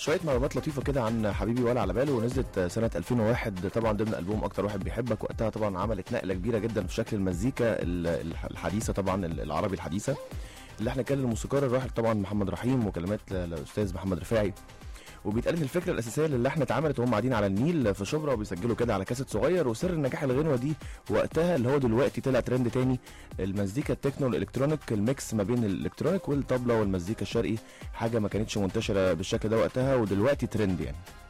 شويه معلومات لطيفه كده عن حبيبي ولا على باله ونزلت سنه 2001 طبعا ضمن البوم اكتر واحد بيحبك وقتها طبعا عملت نقله كبيره جدا في شكل المزيكا ال- الحديثه طبعا العربي الحديثه اللي احنا كان الموسيقار الراحل طبعا محمد رحيم وكلمات الاستاذ محمد رفاعي وبيتقال ان الفكره الاساسيه للحن اتعملت وهم قاعدين على النيل في شبرا وبيسجلوا كده على كاسيت صغير وسر نجاح الغنوه دي وقتها اللي هو دلوقتي طلع ترند تاني المزيكا التكنو الالكترونيك الميكس ما بين الالكترونيك والطبله والمزيكا الشرقي حاجه ما كانتش منتشره بالشكل ده وقتها ودلوقتي ترند يعني